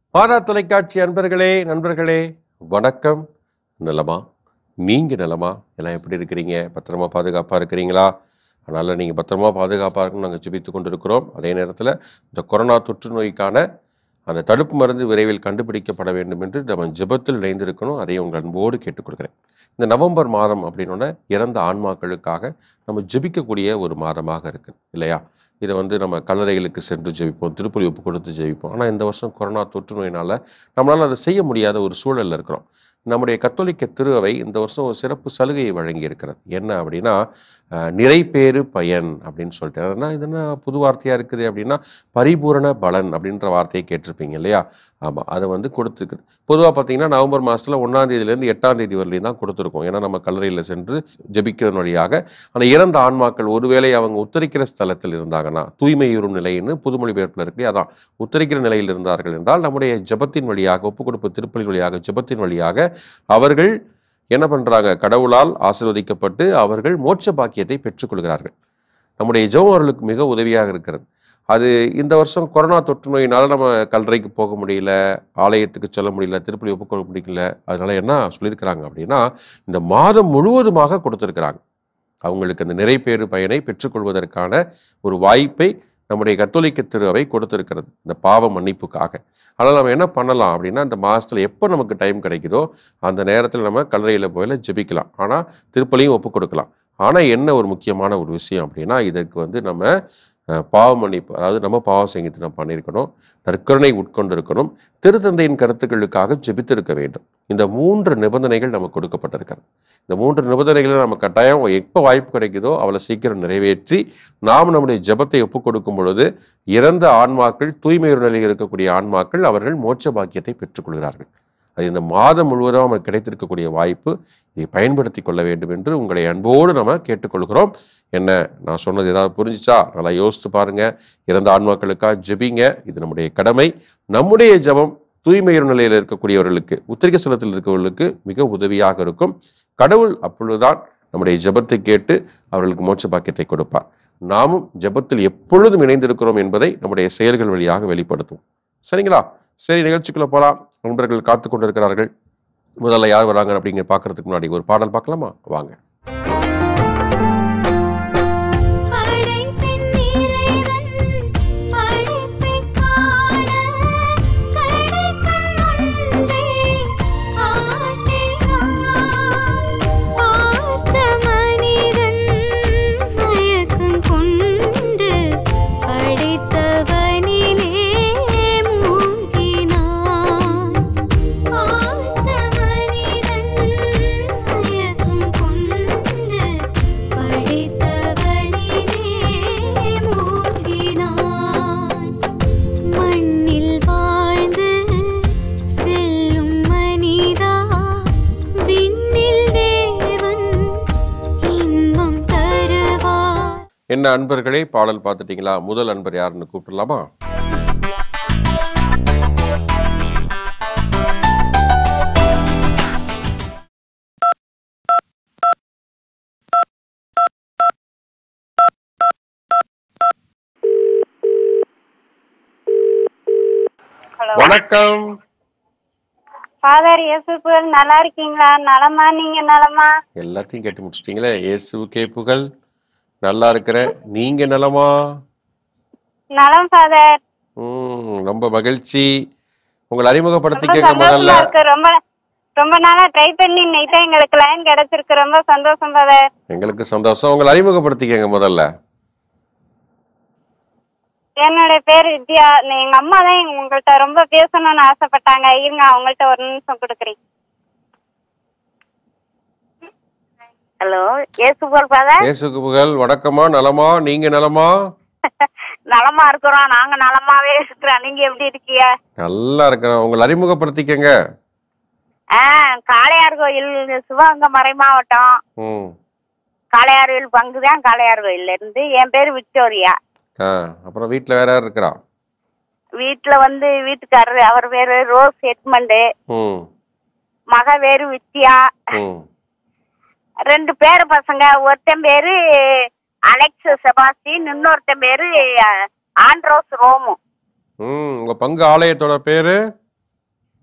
பாரா தொலைக்காட்சி அன்பர்களே நண்பர்களே வணக்கம் நலமா நீங்க நலமா எல்லாம் எப்படி இருக்கிறீங்க பத்திரமா பாதுகாப்பா இருக்கிறீங்களா அதனால நீங்க பத்திரமா பாதுகாப்பா இருக்கணும் நாங்கள் ஜெபித்து கொண்டிருக்கிறோம் அதே நேரத்தில் இந்த கொரோனா தொற்று நோய்க்கான அந்த தடுப்பு மருந்து விரைவில் கண்டுபிடிக்கப்பட வேண்டும் என்று நம்ம ஜெபத்தில் இணைந்திருக்கணும் அதையும் உங்கள் அன்போடு கேட்டுக்கொள்கிறேன் இந்த நவம்பர் மாதம் அப்படின்னோட இறந்த ஆன்மாக்களுக்காக நம்ம ஜெபிக்கக்கூடிய ஒரு மாதமாக இருக்கு இல்லையா இதை வந்து நம்ம கல்லறைகளுக்கு சென்று ஜெபிப்போம் திருப்பலி ஒப்பு கொடுத்து ஜெபிப்போம் ஆனால் இந்த வருஷம் கொரோனா தொற்று நோயினால் நம்மளால் அதை செய்ய முடியாத ஒரு சூழலில் இருக்கிறோம் நம்முடைய கத்தோலிக்க திருவை இந்த வருஷம் ஒரு சிறப்பு சலுகையை வழங்கி இருக்கிறது என்ன அப்படின்னா அஹ், நிறைபேறு பயன் அப்படின்னு சொல்லிட்டு அதனால் இது என்ன புது வார்த்தையாக இருக்குது அப்படின்னா பரிபூரண பலன் அப்படின்ற வார்த்தையை கேட்டிருப்பீங்க இல்லையா ஆமாம் அதை வந்து கொடுத்துருக்கு பொதுவாக பார்த்தீங்கன்னா நவம்பர் மாதத்தில் ஒன்றாம் தேதியிலேருந்து எட்டாம் தேதி வரலையும் தான் கொடுத்துருக்கோம் ஏன்னா நம்ம கல்லறையில் சென்று ஜெபிக்கிறதன் வழியாக அந்த இறந்த ஆன்மாக்கள் ஒருவேளை அவங்க உத்தரிக்கிற ஸ்தலத்தில் இருந்தாங்கன்னா தூய்மையுறும் நிலைன்னு புதுமொழி பெயர்ப்பில் இருக்கு அதான் உத்தரிக்கிற நிலையில் இருந்தார்கள் என்றால் நம்முடைய ஜெபத்தின் வழியாக ஒப்பு கொடுப்பு திருப்பலி வழியாக ஜெபத்தின் வழியாக அவர்கள் என்ன பண்றாங்க கடவுளால் ஆசீர்வதிக்கப்பட்டு அவர்கள் மோட்ச பாக்கியத்தை பெற்றுக்கொள்கிறார்கள் நம்முடைய ஜெபம் அவர்களுக்கு மிக உதவியாக இருக்கிறது அது இந்த வருஷம் கொரோனா தொற்று நோயினால நம்ம கல்லறைக்கு போக முடியல ஆலயத்துக்கு செல்ல முடியல திருப்பலி ஒப்புக்கொள்ள முடியல அதனால என்ன சொல்லியிருக்கிறாங்க அப்படின்னா இந்த மாதம் முழுவதுமாக கொடுத்துருக்கிறாங்க அவங்களுக்கு அந்த நிறைப்பேறு பயனை பெற்றுக்கொள்வதற்கான ஒரு வாய்ப்பை நம்முடைய கத்தோலிக்க திருவை கொடுத்திருக்கிறது இந்த பாவ மன்னிப்புக்காக அதனால் நம்ம என்ன பண்ணலாம் அப்படின்னா இந்த மாதத்தில் எப்போ நமக்கு டைம் கிடைக்குதோ அந்த நேரத்தில் நம்ம கல்லறையில் போயில ஜெபிக்கலாம் ஆனால் திருப்பலியும் ஒப்பு கொடுக்கலாம் ஆனால் என்ன ஒரு முக்கியமான ஒரு விஷயம் அப்படின்னா இதற்கு வந்து நம்ம அஹ், பாவ மன்னிப்பு அதாவது நம்ம பாவ சங்கீத்து நம்ம பண்ணியிருக்கணும் நற்கருணை உட்கொண்டு இருக்கணும் திருத்தந்தையின் கருத்துக்களுக்காக ஜெபித்திருக்க வேண்டும் இந்த மூன்று நிபந்தனைகள் நமக்கு கொடுக்கப்பட்டிருக்கிறது இந்த மூன்று நிபந்தனைகளை நம்ம கட்டாயம் எப்போ வாய்ப்பு கிடைக்குதோ அவளை சீக்கிரம் நிறைவேற்றி நாம் நம்முடைய ஜெபத்தை ஒப்புக் கொடுக்கும் பொழுது இறந்த ஆன்மாக்கள் தூய்மையுற நிலையில் இருக்கக்கூடிய ஆன்மாக்கள் அவர்கள் மோட்ச பாக்கியத்தை பெற்றுக்கொள்கிறார்கள் அது இந்த மாதம் முழுவதும் நமக்கு கிடைத்திருக்கக்கூடிய வாய்ப்பு இதை பயன்படுத்தி கொள்ள வேண்டும் என்று உங்களை அன்போடு நம்ம கேட்டுக்கொள்கிறோம் என்ன நான் சொன்னது ஏதாவது புரிஞ்சுச்சா நல்லா யோசித்து பாருங்க இறந்த ஆன்மாக்களுக்காக ஜெபிங்க இது நம்முடைய கடமை நம்முடைய ஜெபம் தூய்மையுற நிலையில் இருக்கக்கூடியவர்களுக்கு உத்திரிக ஸ்தலத்தில் இருக்கவர்களுக்கு மிக உதவியாக இருக்கும் கடவுள் அப்பொழுதுதான் நம்முடைய ஜெபத்தை கேட்டு அவர்களுக்கு மோட்ச பாக்கியத்தை கொடுப்பார் நாமும் ஜெபத்தில் எப்பொழுதும் இணைந்திருக்கிறோம் என்பதை நம்முடைய செயல்கள் வழியாக வெளிப்படுத்தும் சரிங்களா சரி நிகழ்ச்சிக்குள்ள போலாம் நண்பர்கள் காத்து கொண்டிருக்கிறார்கள் முதல்ல யார் வராங்க அப்படிங்கிற பார்க்கறதுக்கு முன்னாடி ஒரு பாடல் பார்க்கலாமா வாங்க படைப்பின் இறைவன் படைப்பைக் காண கடைக்கண் ஒன்றே ஆட்டினான் பார்த்த மனிதன் மயக்கம் கொண்டு படைத்தவனிலே மூழ்கினான் பார்த்த மனிதன் மயக்கம் கொண்டு படைத்தவனிலே மூழ்கினான் மண்ணில் வாழ்ந்து செல்லும் மனிதா விண்ணில் தேவன் இன்பம் தருவார் என்ன அன்பர்களே பாடல் பார்த்துட்டீங்களா முதல் அன்பர் யாருன்னு கூப்பிடலாமா ஹலோ வணக்கம் ஃபாதர் யேசுப்புகள் நல்லா இருக்கீங்களா நலமா நீங்க நலமா எல்லாத்தையும் கேட்டு முடிச்சிட்டீங்களே இயேசுக்கே புகழ் நல்லா இருக்கிறேன் நீங்க நலமா நலம் ஃபாதர் ம் ரொம்ப மகிழ்ச்சி உங்களை ரொம்ப அறிமுகப்படுத்திக்கங்க சந்தோஷமா முதல்ல இருக்கு ரொம்ப ரொம்ப நாளா ட்ரை பண்ணி இன்னைக்கு தான் எங்களுக்கு லைன் கிடைச்சிருக்கு ரொம்ப சந்தோஷம் ஃபாதர் எங்களுக்கு சந்தோஷம் உங்களை அறிமுகப்படுத்திக்கங்க முதல்ல என்னுடைய பேர் வித்யா நீ- எங்க அம்மா தான் உங்கள்கிட்ட ரொம்ப பேசணும்னு ஆசைப்பட்டாங்க இருங்க அவங்கள்ட்ட ஒரு நிமிஷம் கொடுக்குறேன் ஹலோ ஏசுபோல் ஃபாதர் இயேசுக்கு புகழ் வணக்கமா நலமா நீங்க நலமா நலமா இருக்கிறோம் நாங்க நலமாவே இருக்கிறோம் நீங்க எப்படி இருக்கீங்க நல்லா இருக்கிறேன் உங்களை அறிமுகப்படுத்திக்கங்க ஆ காளையார் கோயில் சிவகங்கை மறை மாவட்டம் ம் காளையார் கோயில் பங்கு தான் காளையார் கோயில்ல இருந்து என் பேர் விக்டோரியா ஆ அப்புறம் வீட்டில் வேற யார் இருக்கிறா வீட்டுல வந்து வீட்டுக்காரரு அவர் பேரு ரோஸ் எட்மண்டு ம் மக பேரு வித்யா ம் ரெண்டு பேரு பசங்க ஒருத்தன் பேரு அலெக்ஸ் செபாஸ்டின் இன்னொருத்தன் பேரு அஹ், ஆண்ட்ரோஸ் ரோமு ம் உங்கள் பங்கு ஆலயத்தோட பேர்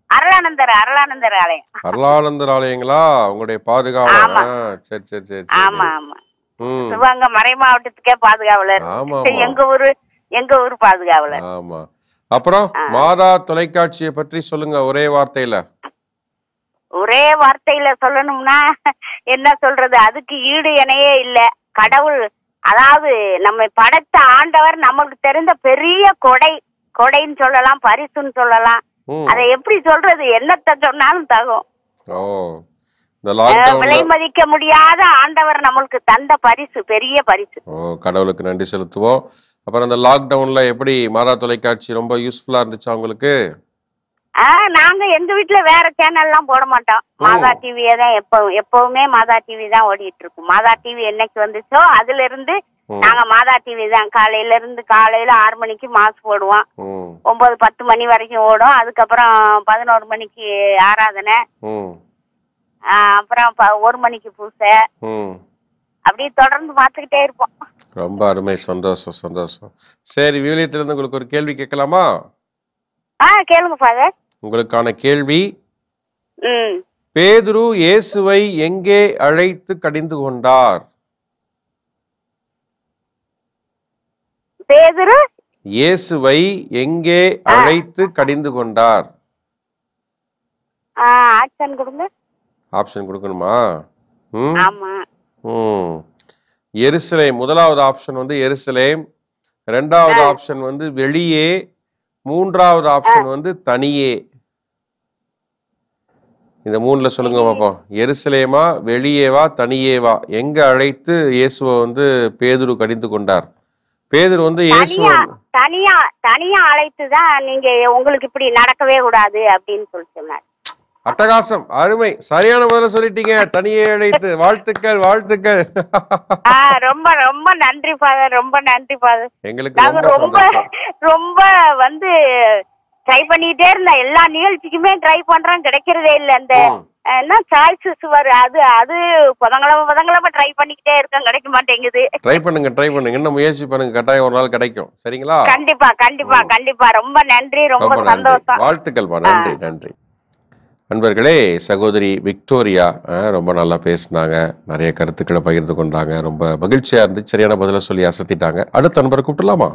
அருளானந்தர் அருளானந்தர் ஆலயம் அருளானந்தர் ஆலயங்களா உங்களுடைய பாதுகாவலர் ஆமா. ஆ, சரி சரி சரி ஆமா சரி ஆமா ம் சிவகங்கை மறை மாவட்டத்துக்கே பாதுகாவலர் ஆமா எங்க ஊரு எங்க ஊர் பாதுகாவலர் ஆமா அப்புறம் மாதா தொலைக்காட்சியை பற்றி சொல்லுங்க ஒரே வார்த்தையில ஒரே வார்த்தையில சொல்லணும்னா என்ன சொல்றது அதுக்கு ஈடு இணையே இல்ல கடவுள் அதாவது நம்மை படைத்த ஆண்டவர் நமக்கு தெரிந்த பெரிய கொடை கொடைன்னு சொல்லலாம் பரிசுன்னு சொல்லலாம் ம் அதை எப்படி சொல்றது என்னத்த சொன்னாலும் தகும் ஓ இந்த அஹ், விலை லாக்டவுன்ல மதிக்க முடியாத ஆண்டவர் நம்மளுக்கு தந்த பரிசு பெரிய பரிசு ஓ கடவுளுக்கு நன்றி செலுத்துவோம் அப்புறம் இந்த லாக்டவுன்ல எப்படி மாதா தொலைக்காட்சி ரொம்ப யூஸ்ஃபுல்லா இருந்துச்சா உங்களுக்கு ஆஹ் நாங்க எங்க வீட்டுல வேற சேனல் எல்லாம் போட மாட்டோம் மாதா டிவியே தான் எப்பவும் எப்பவுமே மாதா டிவி தான் ஓடிட்டு இருக்கும் மாதா டிவி என்னைக்கு வந்துச்சோ அதுல இருந்து ம். நாங்க மாதா டிவி தான் காலையில இருந்து காலையில ஆறு மணிக்கு மாஸ் போடுவோம் ம் ஒன்பது பத்து மணி வரைக்கும் ஓடும் அதுக்கப்புறம் பதினோரு மணிக்கு ஆராதனை ம் ஆஹ் அப்புறம் ப- ஒரு மணிக்கு பூசை ம் அப்படியே தொடர்ந்து பார்த்துக்கிட்டே இருப்போம் ரொம்ப அருமை சந்தோஷம் சந்தோஷம் சரி விவிலியத்திலிருந்து உங்களுக்கு ஒரு கேள்வி கேட்கலாமா ஆ கேளுங்க ஃபாதர் உங்களுக்கான கேள்வி ம் பேதுரு இயேசுவை எங்கே அழைத்து கடிந்து கொண்டார் பேதுரு இயேசுவை எங்கே அழைத்து கடிந்து கொண்டார் ஆக்ஷன் கொடுங்க ஆப்ஷன் கொடுக்கணுமா ம் ஆமா ம் எருசலேம் முதலாவது ஆப்ஷன் வந்து எருசலேம் ரெண்டாவது ஆப்ஷன் வந்து வெளியே மூன்றாவது ஆப்ஷன் வந்து தனியே இந்த மூணுல சொல்லுங்க பாப்போம் எருசலேமா வெளியேவா தனியேவா எங்க அழைத்து இயேசுவை வந்து பேதுரு கடிந்து கொண்டார் பேதுரு வந்து இயேசுவை தனியா தனியா தனியா அழைத்துதான் நீங்க உங்களுக்கு இப்படி நடக்கவே கூடாது அப்படின்னு சொல்லி சொன்னார் அட்டகாசம் அருமை சரியான பதில சொல்லிட்டீங்க தனியே அழைத்து வாழ்த்துக்கள் வாழ்த்துக்கள் ஆ, ரொம்ப ரொம்ப நன்றி ஃபாதர் ரொம்ப நன்றி ஃபாதர் எங்களுக்கு நாங்க ரொம்ப ரொம்ப சந்தோஷம் ரொம்ப வந்து ட்ரை பண்ணிட்டே இருந்தோம் எல்லா நிகழ்ச்சிக்குமே ட்ரை பண்றோம் கிடைக்கிறதே இல்ல அந்த ம். அஹ், என்ன சாய்ஸஸ் வரு அது அது புதங்களம புதங்களம ட்ரை பண்ணிக்கிட்டே இருக்கோம் கிடைக்க மாட்டேங்குது ட்ரை பண்ணுங்க ட்ரை பண்ணுங்க இன்னும் முயற்சி பண்ணுங்க கட்டாயம் ஒரு நாள் கிடைக்கும் சரிங்களா கண்டிப்பா கண்டிப்பா கண்டிப்பா ரொம்ப நன்றி ரொம்ப ரொம்ப நன்றி சந்தோஷம் வாழ்த்துக்கள்மா நன்றி நன்றி நண்பர்களே சகோதரி விக்டோரியா அஹ், ரொம்ப நல்லா பேசினாங்க நிறைய கருத்துக்களை பகிர்ந்து கொண்டாங்க ரொம்ப மகிழ்ச்சியா இருந்துச்சு சரியான பதில சொல்லி அசத்திட்டாங்க அடுத்த நண்பரை கூப்பிடலாமா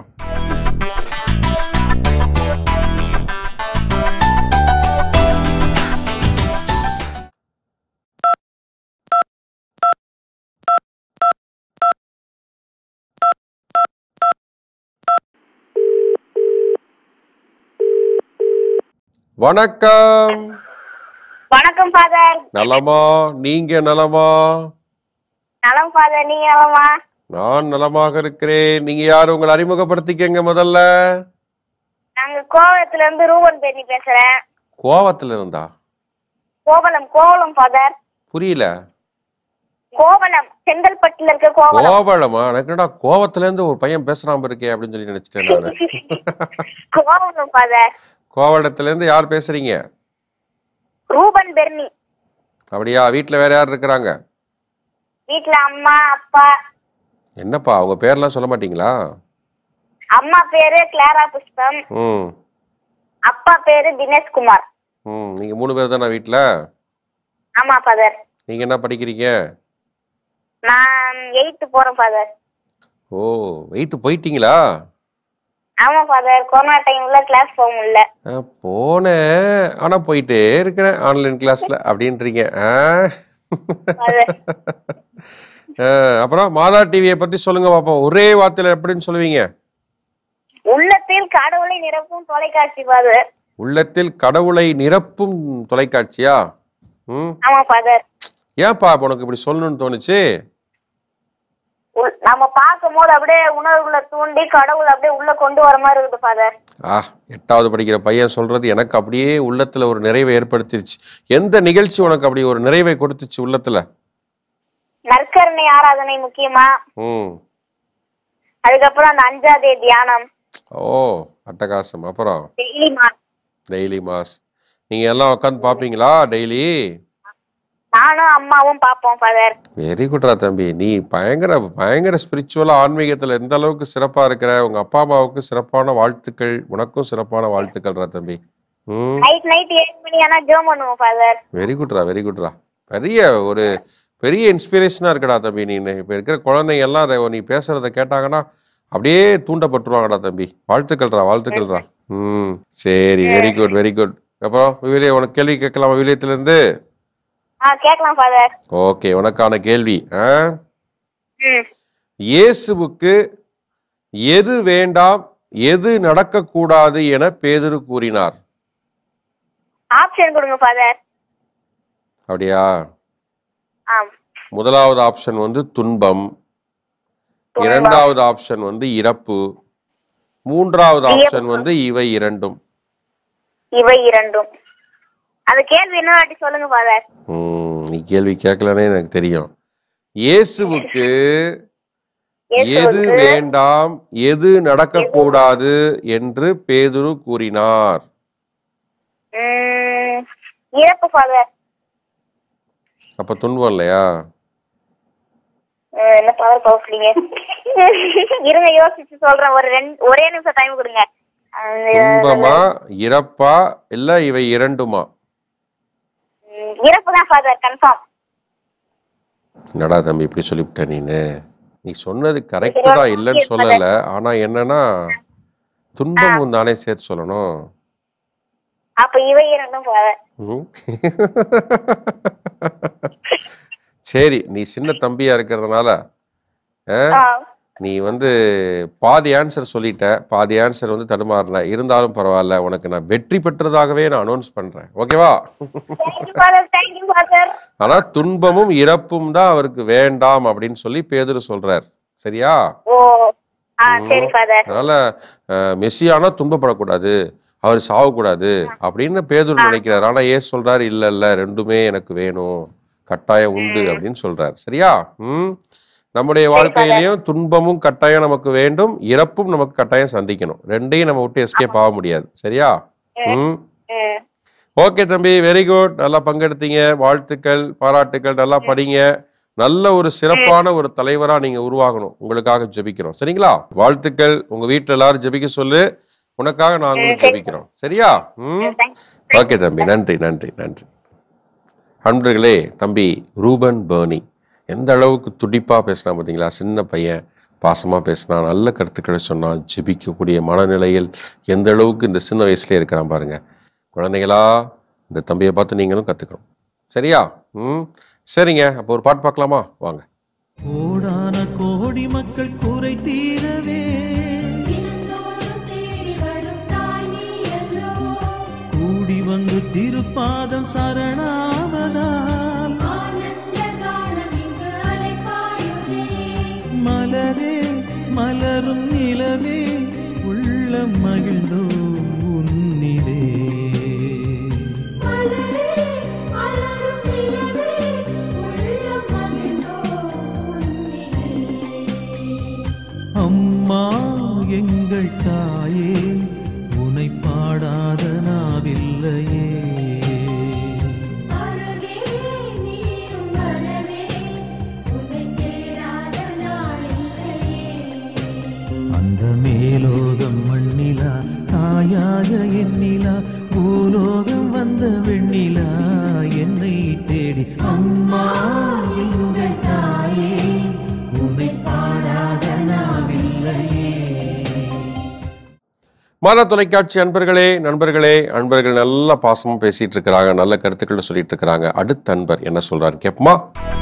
வணக்கம் வணக்கம் ஃபாதர் நலமா நீங்க நலமா நலம் ஃபாதர் நீங்க நலமா நான் நலமாக இருக்கிறேன் நீங்க யாரு உங்களை அறிமுகப்படுத்திக்கங்க முதல்ல நாங்க கோவளத்துல இருந்து ரூபன் பேரி பேசுறேன் கோவத்துல இருந்தா கோவளம் கோவளம் ஃபாதர் புரியல கோவளம் செங்கல்பட்டுல இருக்க கோவளம் கோவளமா எனக்கு என்னடா கோவத்துல இருந்து ஒரு பையன் பேசுறாம இருக்கே அப்படின்னு சொல்லி நினைச்சிட்டேன் நானு கோவளம் ஃபாதர் கோவளத்துல இருந்து யார் பேசுறீங்க ரூபன் பெர்னி அப்படியா வீட்ல வேற யார் இருக்கிறாங்க வீட்ல அம்மா அப்பா என்னப்பா அவங்க பேர்லாம் சொல்ல மாட்டீங்களா அம்மா பேரு கிளாரா புஷ்பம் ம் அப்பா பேரு தினேஷ்குமார் ம் நீங்க மூணு பேர் தானே வீட்ல ஆமா ஃபாதர் நீங்க என்ன படிக்கிறீங்க நான் எயித்து போறேன் ஃபாதர் ஓ எயித்து போயிட்டீங்களா ஆமா ஃபாதர் கொரோனா டைம்ல கிளாஸ் போக முடியல ஆ, போனேன் ஆனா போயிட்டே இருக்கிறேன் ஆன்லைன் கிளாஸ்ல அப்படின்றீங்க ஆ? ஃபாதர் ஆ, அப்புறம் மாதா டிவியை பத்தி சொல்லுங்க பாப்போம் ஒரே வார்த்தையில எப்படின்னு சொல்லுவீங்க உள்ளத்தில் கடவுளை நிரப்பும் தொலைக்காட்சி ஃபாதர் உள்ளத்தில் கடவுளை நிரப்பும் தொலைக்காட்சியா ம் ஆமா ஃபாதர் ஏன்பா இப்ப உனக்கு இப்படி சொல்லணும்னு தோணுச்சு உள்- நம்ம பார்க்கும் போது அப்படியே உணர்வுகளை தூண்டி கடவுள் அப்படியே உள்ள கொண்டு வர மாதிரி இருக்குது ஃபாதர் ஆ எட்டாவது படிக்கிற பையன் சொல்றது எனக்கு அப்படியே உள்ளத்துல ஒரு நிறைவை ஏற்படுத்திருச்சு எந்த நிகழ்ச்சி உனக்கு அப்படி ஒரு நிறைவை கொடுத்துச்சு உள்ளத்துல நற்கருணை ஆராதனை முக்கியமா ம் அதுக்கப்புறம் அந்த அஞ்சாதே தியானம் ஓ அட்டகாசம் அப்புறம் டெய்லி மாஸ் டெய்லி மாஸ் நீங்க எல்லாம் உட்காந்து பாப்பீங்களா டெய்லி நானும் அம்மாவும் பார்ப்போம் ஃபாதர் வெரி குட்ரா தம்பி நீ பயங்கர பயங்கர ஸ்பிரிச்சுவலா ஆன்மீகத்துல எந்த அளவுக்கு சிறப்பா இருக்கிற உங்க அப்பா அம்மாவுக்கு சிறப்பான வாழ்த்துக்கள் உனக்கும் சிறப்பான வாழ்த்துக்கள்ரா தம்பி ம் நைட் நைட் ஏழு மணி ஆனா ஜோம் பண்ணுவோம் ஃபாதர் வெரி குட்ரா வெரி குட்ரா பெரிய ஒரு பெரிய இன்ஸ்பிரேஷனாக இருக்கடா தம்பி நீ இப்போ இருக்கிற குழந்தைங்க எல்லாம் அதை நீ பேசுறத கேட்டாங்கன்னா அப்படியே தூண்டப்பட்டுருவாங்கடா தம்பி வாழ்த்துக்கள்ரா வாழ்த்துக்கள்ரா ம் சரி வெரி குட் வெரி குட் அப்புறம் விவிலிய உனக்கு கேள்வி கேட்கலாமா விவிலியத்திலிருந்து ஆ கேட்கலாம் ஃபாதர் ஓகே உனக்கான கேள்வி ஆ ம் இயேசுவுக்கு எது வேண்டாம் எது நடக்கக்கூடாது என பேதுரு கூறினார் ஆப்ஷன் கொடுங்க ஃபாதர் அப்படியா ஆம் முதலாவது ஆப்ஷன் வந்து துன்பம் துன்பம். இரண்டாவது ஆப்ஷன் வந்து இறப்பு மூன்றாவது ஆப்ஷன் வந்து இவை இரண்டும் இவை இரண்டும் அந்த கேள்வி என்ன வாட்டி சொல்லுங்க ஃபாதர் ம், நீ கேள்வி கேட்கலன்னே எனக்கு தெரியும் இயேசுவுக்கு எது வேண்டாம் எது நடக்கக்கூடாது என்று பேதுரு கூறினார் ம், இறப்பு ஃபாதர் அப்ப துன்பம் இல்லையா என்ன ஃபாதர் பவுஸ்லீங்க இருங்க யோசிச்சு சொல்றேன் ஒரு ரெண்டு ஒரே நிமிஷம் டைம் கொடுங்க அந்த- துன்பமா இறப்பா இல்ல இவை இரண்டுமா ம், இறப்பு தான் ஃபாதர் கன்ஃபார்ம் என்னடா தம்பி இப்படி சொல்லிவிட்ட நீனு நீ சொன்னது கரெக்டு தான் இல்லைன்னு சொல்லல ஆனா என்னன்னா துன்பமும் தானே சேர்த்து சொல்லணும் அப்ப இவை இரண்டும் ஃபாதர் ம். சரி நீ சின்ன தம்பியா இருக்கிறதுனால ஆ, நீ வந்து பாதி ஆன்சர் சொல்லிட்ட பாதி ஆன்சர் வந்து தடுமாறல இருந்தாலும் பரவாயில்ல உனக்கு நான் வெற்றி பெற்றதாகவே நான் அனௌன்ஸ் பண்றேன் ஓகேவா தேங்க்யூ ஃபாதர் தேங்க்யூ ஃபாதர் ஆனா துன்பமும் இறப்பும் தான் அவருக்கு வேண்டாம் அப்படின்னு சொல்லி பேதுரு சொல்றார் சரியா ஓ ஆ சரி ஃபாதர் அதனால அஹ், மெஸ்ஸியானா துன்பப்படக்கூடாது அவர் சாவக்கூடாது அப்படின்னு பேதுரு நினைக்கிறார் ஆனா ஏன் சொல்றாரு இல்ல இல்ல ரெண்டுமே எனக்கு வேணும் கட்டாயம் உண்டு அப்படின்னு சொல்றார் சரியா ம் நம்முடைய வாழ்க்கையிலயும் துன்பமும் கட்டாயம் நமக்கு வேண்டும் இறப்பும் நமக்கு கட்டாயம் சந்திக்கணும் ரெண்டையும் நம்ம விட்டு எஸ்கேப் ஆக முடியாது சரியா ம் ம் ஓகே தம்பி வெரி குட் நல்லா பங்கெடுத்தீங்க வாழ்த்துக்கள் பாராட்டுக்கள் நல்லா படிங்க நல்ல ஒரு சிறப்பான ஒரு தலைவரா நீங்க உருவாகணும் உங்களுக்காக ஜெபிக்கிறோம் சரிங்களா வாழ்த்துக்கள் உங்க வீட்டுல எல்லாரும் ஜெபிக்க சொல்லு உனக்காக நாங்களும் ஜெபிக்கிறோம் சரியா ம் ஓகே தம்பி நன்றி நன்றி நன்றி அன்பர்களே தம்பி ரூபன் பேர்னி எந்த அளவுக்கு துடிப்பா பேசினா பார்த்தீங்களா சின்ன பையன் பாசமா பேசினா நல்ல கருத்துக்களை சொன்னான் ஜெபிக்கக்கூடிய மனநிலையில் எந்த அளவுக்கு இந்த சின்ன வயசுலயே இருக்கிறான் பாருங்க குழந்தைகளா இந்த தம்பியை பார்த்து நீங்களும் கத்துக்கணும் சரியா ம் சரிங்க அப்போ ஒரு பாட்டு பார்க்கலாமா வாங்க கோடான கோடி மக்கள் குறை தீரவே தினந்தோறும் தேடி வரும் தாய் நீ அல்லோ கூடி வந்து திருப்பாதம் சரணாவதால் ஆனந்த காலம் இங்கு அலைப்பாயுதே மலரே மலரும் நிலவே உள்ளம் மகிழ்ந்தோ உன்னிலே மலரே மலரும் நிலவே உள்ளம் மகிழ்ந்தோ உன்னிலே அம்மா எங்கள் தாயே உனை பாடாத நாவில்லையே அருகே நீயும் வரவே உன்னை தேடாத நாளில்லையே அந்த மேலோகம் மண்ணிலா தாயாக எண்ணிலா பூலோகம் வந்த வெண்ணிலா என்னை தேடி அம்மா எங்கள் தாயே உன்னை பாடாத நாவில்லையே மாதா தொலைக்காட்சி அன்பர்களே நண்பர்களே அன்பர்கள் நல்ல பாசமா பேசிட்டு இருக்கிறாங்க நல்ல கருத்துக்களை சொல்லிட்டு இருக்கிறாங்க அடுத்த அன்பர் என்ன சொல்றாரு கேப்பமா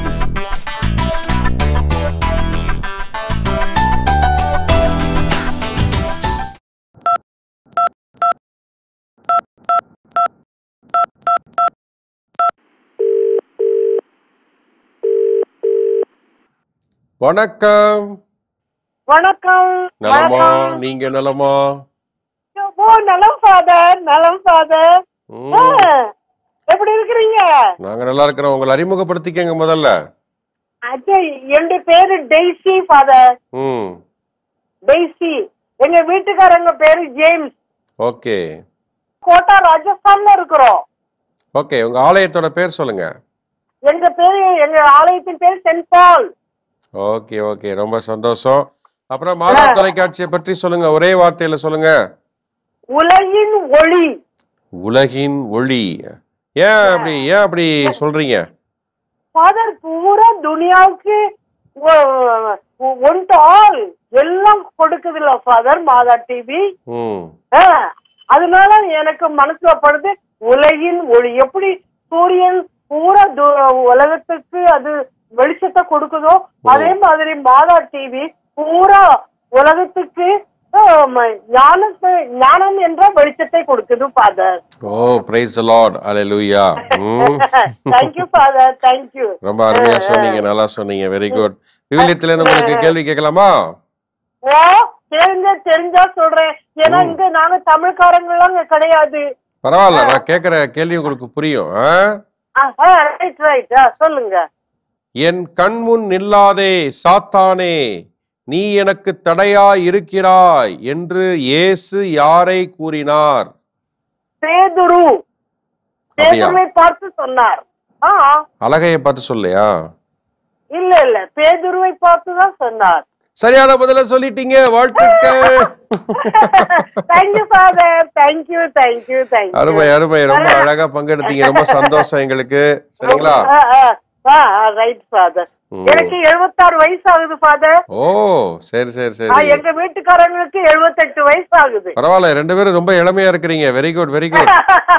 வணக்கம் வணக்கம் நலமா நீங்க நலமா ஓ நலம் ஃபாதர் நலம் ஃபாதர் ம், எப்படி இருக்கிறீங்க நாங்க நல்லா இருக்கிறோம் உங்களை அறிமுகப்படுத்திக்கங்க முதல்ல அஜய் என் பேரு டெய்ஸி ஃபாதர் ம் டெய்ஸி எங்க வீட்டுக்காரங்க பேரு ஜேம்ஸ் ஓகே கோட்டா ராஜஸ்தான்ல இருக்கிறோம் ஓகே உங்க ஆலயத்தோட பேர் சொல்லுங்க எங்க பேரு எங்க ஆலயத்தின் பேர் சென்ட் பால் ஓகே ஓகே ரொம்ப சந்தோஷம் அப்புறம் மாதா தொலைக்காட்சியை பற்றி சொல்லுங்க ஒரே வார்த்தையில சொல்லுங்க உலகின் ஒளி உலகின் ஒளி ஏன் அப்படி ஏன் அப்படி சொல்றீங்க ஃபாதர் பூரா துனியாவுக்கு ஒன் டு ஆல் எல்லாம் கொடுக்குதுல்ல ஃபாதர் மாதா டிவி ம் அதனால எனக்கு மனசுல படுது உலகின் ஒளி எப்படி சூரியன் பூரா து- உலகத்துக்கு அது வெளிச்சத்தை கொடுக்குதோ அதே மாதிரி மாதா டிவி பூரா உலகத்துக்கு ஆம், ஞானத்தை ஞானம் என்ற வெளிச்சத்தை கொடுக்குது father oh praise lord hallelujah ம் தேங்க்யூ ஃபாதர் தேங்க்யூ ரொம்ப அருமையா சொன்னீங்க நல்லா சொன்னீங்க வெரி குட் விவிலியத்துல இருந்து உங்களுக்கு கேள்வி கேட்கலாமா ஓ தெரிஞ்ச தெரிஞ்சா சொல்றேன் ஏன்னா இங்க நாங்க தமிழ்காரங்க எல்லாம் இங்க கிடையாது பரவாயில்ல நான் கேட்கிற கேள்வி உங்களுக்கு புரியும் ஆ? ரைட் ரைட் சொல்லுங்க என் கண் முன் நில்லாதே சாத்தானே நீ எனக்கு தடையா இருக்கிறாய் என்று இயேசு யாரை கூறினார் பேதுரு அப்படியா? பேதுருவை பார்த்து சொன்னார் ஆ அழகைய பார்த்து சொல்லையா இல்ல இல்ல பேதுருவை பார்த்து தான் சொன்னார் சரியான பதில சொல்லிட்டீங்க வாழ்த்துக்கள் thank you father thank you thank you thank you அருமை அருமை ரொம்ப அழகா பங்கெடுத்தீங்க ரொம்ப சந்தோஷம் எங்களுக்கு சரிங்களா ரைட் ஃபாதர் ம். எனக்கு எழுபத்தாறு வயசு ஆகுது ஃபாதர் ஓ சரி சரி சரி எங்க வீட்டுக்காரங்களுக்கு எழுபத்தெட்டு வயசு ஆகுது பரவாயில்ல ரெண்டு பேரும் ரொம்ப இளமையா இருக்கிறீங்க வெரி குட் வெரி குட்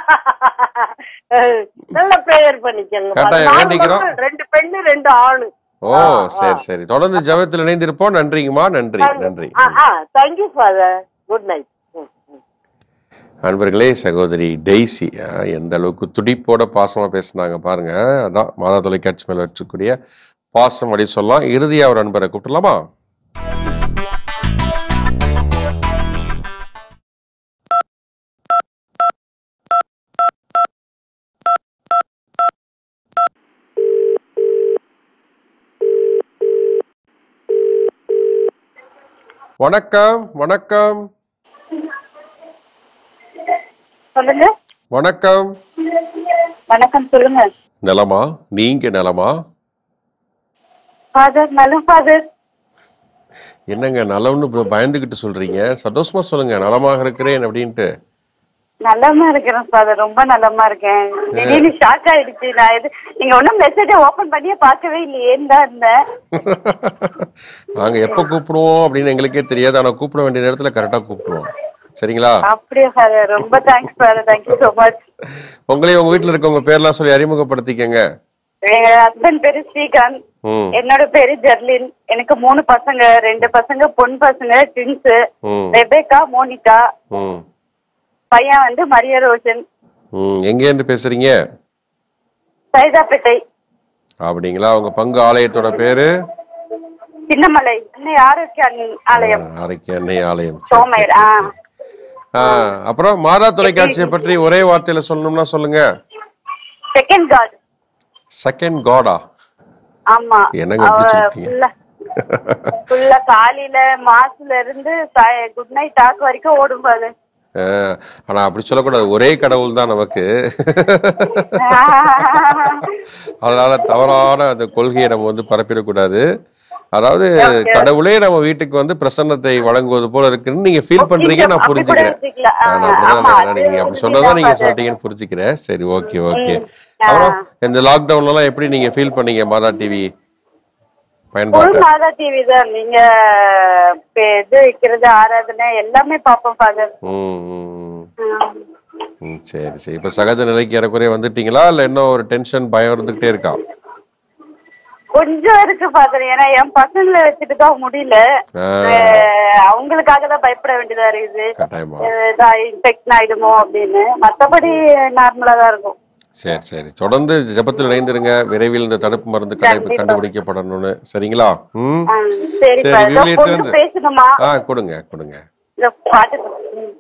நல்ல பிரேயர் பண்ணிக்கங்க கரெக்டா father. நாலு வேண்டிக்கிறோம். மக்கள், ரெண்டு பெண்ணு ரெண்டு ஆணு ஓ சரி சரி தொடர்ந்து ஜெபத்தில் இணைந்திருப்போம் நன்றிங்கம்மா நன்றி நன்றி தேங்க்யூ ஃபாதர் குட் நைட் அன்பர்களே சகோதரி டெய்ஸி அஹ், எந்த அளவுக்கு துடிப்போட பாசமா பேசுனாங்க பாருங்க அதான் மாதா தொலைக்காட்சி மேல வச்சுக்கூடிய பாசம் அப்படி சொல்லலாம் இறுதியா ஒரு அன்பரை கூப்பிடலாமா வணக்கம் வணக்கம் சொல்லுங்க வணக்கம் வணக்கம் சொல்லுங்க நலமா நீங்க நலமா ஃபாதர் நல்ல ஃபாதர் என்னங்க நலம்னு இப்ப பயந்துகிட்டு சொல்றீங்க சந்தோஷமா சொல்லுங்க நலமாக இருக்கிறேன் அப்படின்ட்டு நல்லமா இருக்கிறேன் ஃபாதர் ரொம்ப நல்லமா இருக்கேன் திடீர்னு ஷாக் ஆயிடுச்சு நான் இது நீங்க ஒன்னும் மெசேஜ் ஓபன் பண்ணியே பார்க்கவே இல்லையேன்னு தான் இருந்தேன் நாங்க எப்ப கூப்பிடுவோம் அப்படின்னு எங்களுக்கே தெரியாது ஆனா கூப்பிட வேண்டிய நேரத்துல கரெக்டா கூப்பிடுவோம் சரிங்களா அப்படியே ஃபாதர் ரொம்ப thanks father thank you so much உங்களையும் உங்க வீட்டுல இருக்கவங்க பேர்லாம் சொல்லி அறிமுகப்படுத்திக்கங்க எங்க ஹஸ்பண்ட் பேரு ஸ்ரீகாந்த் ம் என்னோட பேரு ஜெர்லின் எனக்கு மூணு பசங்க ரெண்டு பசங்க பொன் பசங்க ட்வின்ஸ் ம் ரெபேக்கா மோனிகா ம் பையன் வந்து மரிய ரோஷன் ம் எங்கேருந்து பேசுறீங்க சைதாப்பேட்டை அப்படிங்களா உங்க பங்கு ஆலயத்தோட பேரு சின்னமலை அன்னை ஆரோக்கிய அன்- ஆலயம் அரைக்கி அன்னை ஆலயம் சரி, சோமேடு ஆ ஆ, அப்புறம் மாதா தொலைக்காட்சியை பற்றி ஒரே வார்த்தையில சொல்லணும்னா சொல்லுங்க செகண்ட் காட் செகண்ட் காடா ஆமா என்னங்க அப்படி சொல்லிட்டீங்க? ஃபுல்லா ஃபுல்லா காலையில மாசுல இருந்து குட் நைட் டாக் வரைக்கும் ஓடும் பாரு ஆ, ஆனா அப்படி சொல்லக்கூடாது ஒரே கடவுள் தான் நமக்கு அதனால தவறான அந்த கொள்கையை நம்ம வந்து பரப்பிடக்கூடாது அதாவது கடவுளே நம்ம வீட்டுக்கு வந்து பிரசன்னத்தை வழங்குவது போல இருக்குன்னு நீங்க ஃபீல் பண்றீங்க நான் அப்படி கூட புரிஞ்சுக்கிறேன் வச்சுக்கலாம். ஆ, நான் ஆமா, அப்படிதான் ஆமா, நினைக்கிறேன். நீங்க அது அப்படி சொன்னதான் நீங்க உண்மைதான் சொல்லிட்டீங்கன்னு புரிஞ்சுக்கிறேன் சரி ஓகே ஓகே அப்புறம் இந்த லாக்டவுன்ல எல்லாம் எப்படி நீங்க ஃபீல் பண்ணீங்க மாதா டிவி ஃபுல் பயன்பாட்டை மாதா டிவி தான் நீங்க இப்ப இது வைக்கிறது ஆராதனை எல்லாமே பாப்போம் ஃபாதர் ம், ம், ம். ம், சரி சரி இப்ப சகஜ நிலைக்கு ஏறக்குறைய வந்துட்டீங்களா இல்ல இன்னும் ஒரு டென்ஷன் பயம் இருந்துகிட்டே இருக்கா கொஞ்சம் இருக்கு ஃபாதர் ஏன்னா என் பசங்களை வச்சுட்டு தான் முடியல ஆ, அஹ் அவங்களுக்காக தான் பயப்பட வேண்டியதா இருக்குது கட்டாயமா இன்ஃபெக்ஷன் ஆயிடுமோ அப்படின்னு மத்தபடி நார்மலா தான் இருக்கும் சரி சரி தொடர்ந்து ஜெபத்தில் இணைந்திருங்க விரைவில் இந்த தடுப்பு மருந்து கடைப்பு கண்டிப்பா. கண்டுபிடிக்கப்படணும்னு சரிங்களா ம் ஆ, சரி சரி, ஃபாதர் விவிலியத்துல பொண்ணு இருந்து- பேசணுமா ஆ கொடுங்க கொடுங்க இந்த பாட்டு ம்.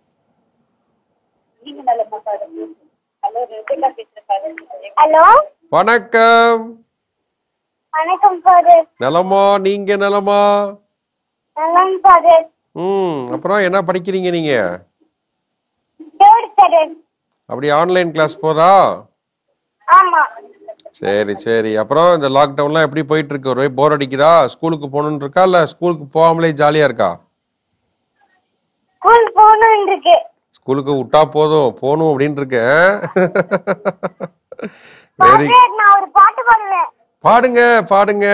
நீங்க நல்லமா பாருங்க ஹலோ ரெபேக்கா பேசுறேன் ஃபாதர் ஹலோ வணக்கம் வணக்கம் ஃபாதர் நலமா நீங்க நலமா நல்லா ஃபாதர் ம் அப்புறம் என்ன படிக்கிறீங்க நீங்க தேர்ட் ஸ்டாண்டர்ட் அப்படி ஆன்லைன் கிளாஸ் போதா ஆமா சரி சரி அப்புறம் இந்த லாக்டவுன்லாம் எப்படி போயிட்டு இருக்கு ஒரே போர் அடிக்குதா ஸ்கூலுக்கு போகணுன்னு இருக்கா இல்ல ஸ்கூலுக்கு போகாமலே ஜாலியா இருக்கா ஸ்கூல் போகணும் இருக்கு குலுக்க விட்டா போதும் போகணும் அப்படின்னு இருக்கேன் வெரி நான் ஒரு பாட்டு பாடுவேன் பாடுங்க பாடுங்க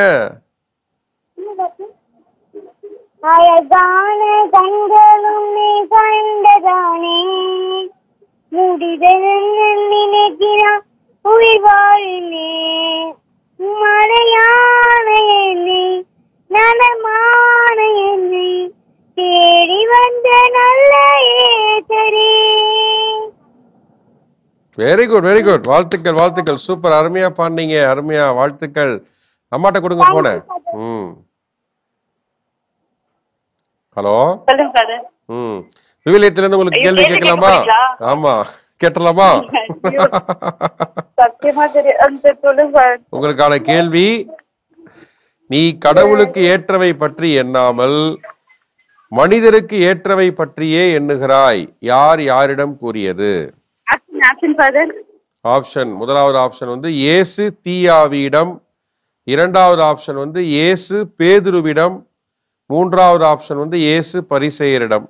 அழகான கண்களும் நீ கண்டதானே முடிதென்னு நினைக்கிறான் உயிர் வாழினே மழையான என்னை நலமான என்னை தேடி வந்த நல்ல ஏத்தரே வெரி குட் வெரி குட் வாழ்த்துக்கள் வாழ்த்துக்கள் சூப்பர் அருமையா பாடினீங்க அருமையா வாழ்த்துக்கள் அம்மாட்ட கொடுங்க போன ம் ஹலோ சொல்லுங்க ஃபாதர் ம் விவிலியத்துல இருந்து உங்களுக்கு ஐயோ, கேள்வி கேள்வி கேட்கலாமா கேட்க ஆமா கேட்டலாமா சத்தியமா தெரியும் சொல்லுங்க ஃபாதர் உங்களுக்கான கேள்வி நீ கடவுளுக்கு ஏற்றவை பற்றி எண்ணாமல் மனிதருக்கு ஏற்றவை பற்றியே எண்ணுகிறாய் யார் யாரிடம் கூறியது ஆப்ஷன் ஆப்ஷன் ஃபாதர் ஆப்ஷன் முதலாவது ஆப்ஷன் வந்து இயேசு தீயாவியிடம் இரண்டாவது ஆப்ஷன் வந்து இயேசு பேதுருவிடம் மூன்றாவது ஆப்ஷன் வந்து இயேசு பரிசெயரிடம்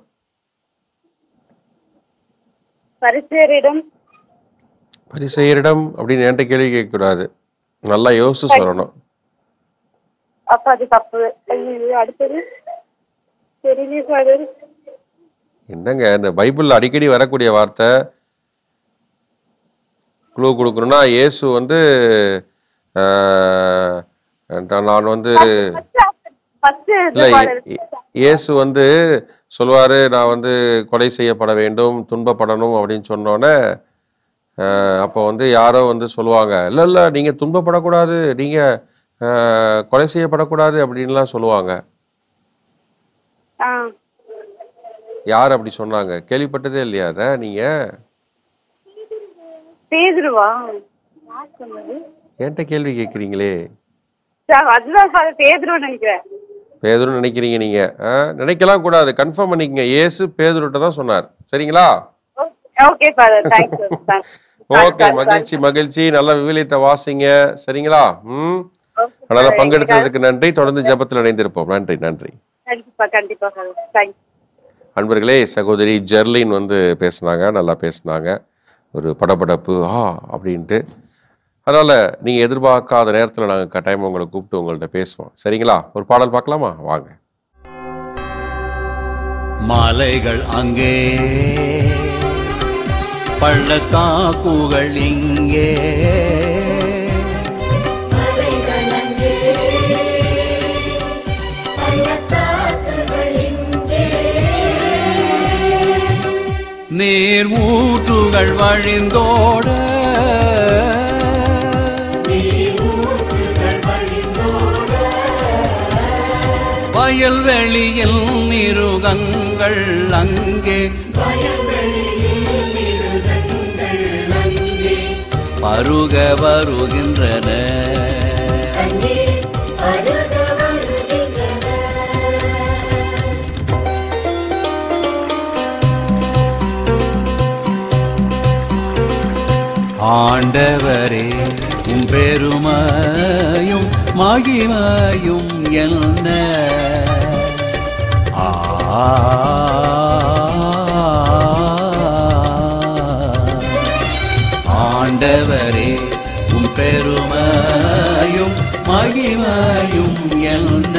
பரிசுவரிடம் பரிசெயரிடம் அப்படின்னு என்கிட்ட கேள்வி கேட்கக்கூடாது நல்லா யோசிச்சு சொல்லணும் அப்ப அது தப்பு ஐயோ அடுத்தது தெரியல ஃபாதர் என்னங்க இந்த பைபிள்ல அடிக்கடி வரக்கூடிய வார்த்தை குழு கொடுக்கணும்னா இயேசு வந்து ஆஹ், நான் வந்து ஃபர்ஸ்ட் இல்ல இயே- இயே- இயேசு வந்து சொல்லுவாரு நான் வந்து கொலை செய்யப்பட வேண்டும் துன்பப்படணும் அப்படின்னு சொன்னோன்னே ஆஹ், அப்போ வந்து யாரோ வந்து சொல்லுவாங்க இல்ல இல்ல நீங்க துன்பப்படக்கூடாது நீங்க ஆஹ், கொலை செய்யப்படக்கூடாது அப்படின்லாம் சொல்லுவாங்க ஆ யார் அப்படி சொன்னாங்க கேள்விப்பட்டதே இல்லையா அத நீங்க பேதுருவா யார் சொன்னது என்கிட்ட கேள்வி கேட்குறீங்களே சார் அதுதான் ஃபாதர் பேதுருன்னு நினைக்கிறேன் பேதுருன்னு நினைக்கிறீங்க நீங்க ஆ? நினைக்கலாம் கூடாது கன்ஃபார்ம் பண்ணிக்கங்க இயேசு பேதுருட்ட தான் சொன்னார் சரிங்களா ஓகே ஃபாதர் தேங்க்யூ ஓகே மகிழ்ச்சி மகிழ்ச்சி நல்ல விவிலியத்தை வாசிங்க சரிங்களா ம் அதனால பங்கெடுத்ததுக்கு நன்றி தொடர்ந்து ஜெபத்தில் இணைந்திருப்போம் நன்றி நன்றி கண்டிப்பா கண்டிப்பா ஃபாதர் தேங்க்யூ அன்பர்களே சகோதரி ஜெர்லின் வந்து பேசுனாங்க நல்லா பேசுனாங்க ஒரு படபடப்பு ஆ அப்படின்ட்டு அதனால நீங்க எதிர்பார்க்காத நேரத்தில் நாங்கள் கட்டாயமாக உங்களை கூப்பிட்டு உங்கள்ட்ட பேசுவோம் சரிங்களா ஒரு பாடல் பார்க்கலாமா வாங்க மலைகள் அங்கே பள்ளத்தாக்குகள் இங்கே நீர் ஊற்றுகள் வழிந்தோட வயல்வெளியில் மிருகங்கள் அங்கே பருக வருகின்றன ஆண்டவரே உம் பெருமையும் மகிமையும் என்ன ஆண்டவரே உம் பெருமையும் மகிமையும் என்ன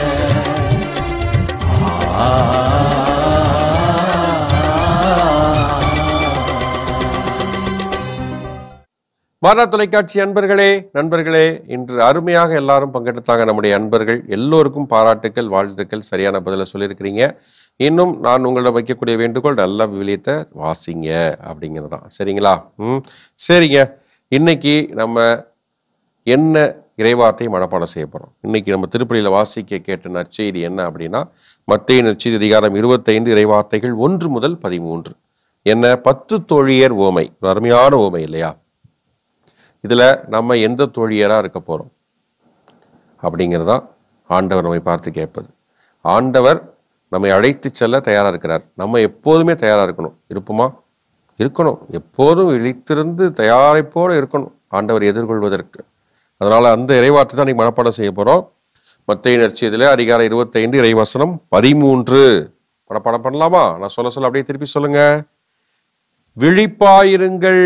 மாறா தொலைக்காட்சி அன்பர்களே நண்பர்களே இன்று அருமையாக எல்லாரும் பங்கெடுத்தாங்க நம்முடைய அன்பர்கள் எல்லோருக்கும் பாராட்டுக்கள் வாழ்த்துக்கள் சரியான பதிலை சொல்லியிருக்கிறீங்க இன்னும் நான் உங்களிடம் வைக்கக்கூடிய வேண்டுகோள் நல்ல விவிலியத்தை வாசிங்க அப்படிங்கிறது தான் சரிங்களா ம் சரிங்க இன்னைக்கு நம்ம என்ன இறைவார்த்தை மனப்பாடம் செய்ய போகிறோம் இன்னைக்கு நம்ம திருப்பலியில் வாசிக்க கேட்ட நற்செய்தி என்ன அப்படின்னா மத்திய நற்செய்தி அதிகாரம் இருபத்தைந்து இறைவார்த்தைகள் ஒன்று முதல் பதிமூன்று என்ன பத்து தோழியர் ஓமை ஒரு அருமையான ஓமை இல்லையா இதில் நம்ம எந்த தோழியராக இருக்க போகிறோம் அப்படிங்கிறதான் ஆண்டவர் நம்மை பார்த்து கேட்பது ஆண்டவர் நம்மை அழைத்து செல்ல தயாராக இருக்கிறார் நம்ம எப்போதுமே தயாராக இருக்கணும் இருப்போமா இருக்கணும் எப்போதும் இழித்திருந்து தயாரிப்போடு இருக்கணும் ஆண்டவர் எதிர்கொள்வதற்கு அதனால் அந்த இறைவார்த்தை தான் நீங்கள் மனப்பாடம் செய்ய போகிறோம் மத்திய நற்செய்தியில் அதிகாரம் இருபத்தைந்து இறைவசனம் பதிமூன்று மனப்பாடம் பண்ணலாமா நான் சொல்ல சொல்ல அப்படியே திருப்பி சொல்லுங்க விழிப்பாயிருங்கள்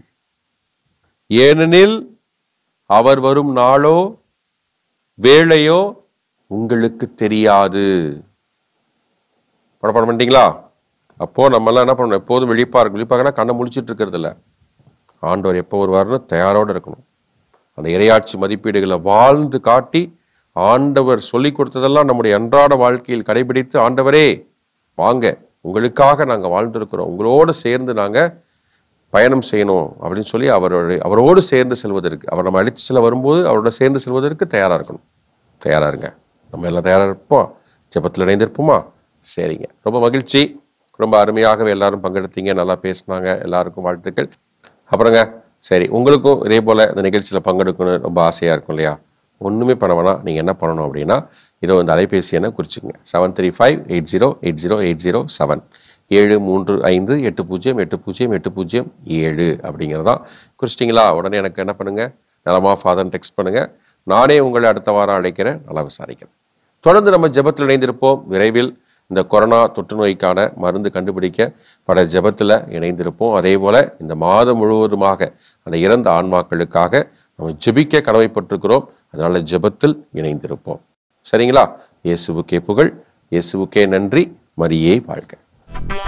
ஏனெனில் அவர் வரும் நாளோ வேளையோ உங்களுக்கு தெரியாது படம் பண்ணிட்டீங்களா அப்போ நம்ம எல்லாம் என்ன பண்ணணும் எப்போதும் விழிப்பா இருக்கும் விழிப்பாகனா கண்ணை முழிச்சிட்டு இருக்கிறது இல்ல ஆண்டவர் எப்போ வருவார்னு தயாரோடு இருக்கணும் அந்த இரையாட்சி மதிப்பீடுகளை வாழ்ந்து காட்டி ஆண்டவர் சொல்லி கொடுத்ததெல்லாம் நம்முடைய அன்றாட வாழ்க்கையில் கடைபிடித்து ஆண்டவரே வாங்க உங்களுக்காக நாங்கள் வாழ்ந்திருக்கிறோம் உங்களோடு சேர்ந்து நாங்கள் பயணம் செய்யணும் அப்படின்னு சொல்லி அவரோட அவரோடு சேர்ந்து செல்வதற்கு அவர் நம்ம அழைத்து செல்ல வரும்போது அவரோட சேர்ந்து செல்வதற்கு தயாராக இருக்கணும் தயாராக இருங்க நம்ம எல்லாம் தயாராக இருப்போம் ஜெபத்தில் இணைந்திருப்போமா சரிங்க ரொம்ப மகிழ்ச்சி ரொம்ப அருமையாகவே எல்லாரும் பங்கெடுத்தீங்க நல்லா பேசினாங்க எல்லாருக்கும் வாழ்த்துக்கள் அப்புறங்க சரி உங்களுக்கும் இதே போல் இந்த நிகழ்ச்சியில் பங்கெடுக்கணும்னு ரொம்ப ஆசையாக இருக்கும் இல்லையா ஒன்றுமே பண்ண வேணாம் நீங்கள் என்ன பண்ணணும் அப்படின்னா இதோ இந்த அலைபேசி எண்ணை குறிச்சிக்கங்க seven three five eight zero eight zero eight zero seven ஏழு மூன்று ஐந்து எட்டு பூஜ்ஜியம் எட்டு பூஜ்ஜியம் எட்டு பூஜ்ஜியம் ஏழு அப்படிங்கிறதான் குறிச்சிட்டிங்களா உடனே எனக்கு என்ன பண்ணுங்கள் நலமா ஃபாதர்னு டெக்ஸ்ட் பண்ணுங்கள் நானே உங்களை அடுத்த வாரம் அழைக்கிறேன் நல்லா விசாரிக்கிறேன் தொடர்ந்து நம்ம ஜெபத்தில் இணைந்திருப்போம் விரைவில் இந்த கொரோனா தொற்று நோய்க்கான மருந்து கண்டுபிடிக்க பல ஜெபத்தில் இணைந்திருப்போம் அதே போல இந்த மாதம் முழுவதுமாக அந்த இறந்த ஆன்மாக்களுக்காக நம்ம ஜெபிக்க கடமைப்பட்டிருக்கிறோம் அதனால ஜெபத்தில் இணைந்திருப்போம் சரிங்களா இயேசுவுக்கே புகழ் இயேசுவுக்கே நன்றி மரியே வாழ்க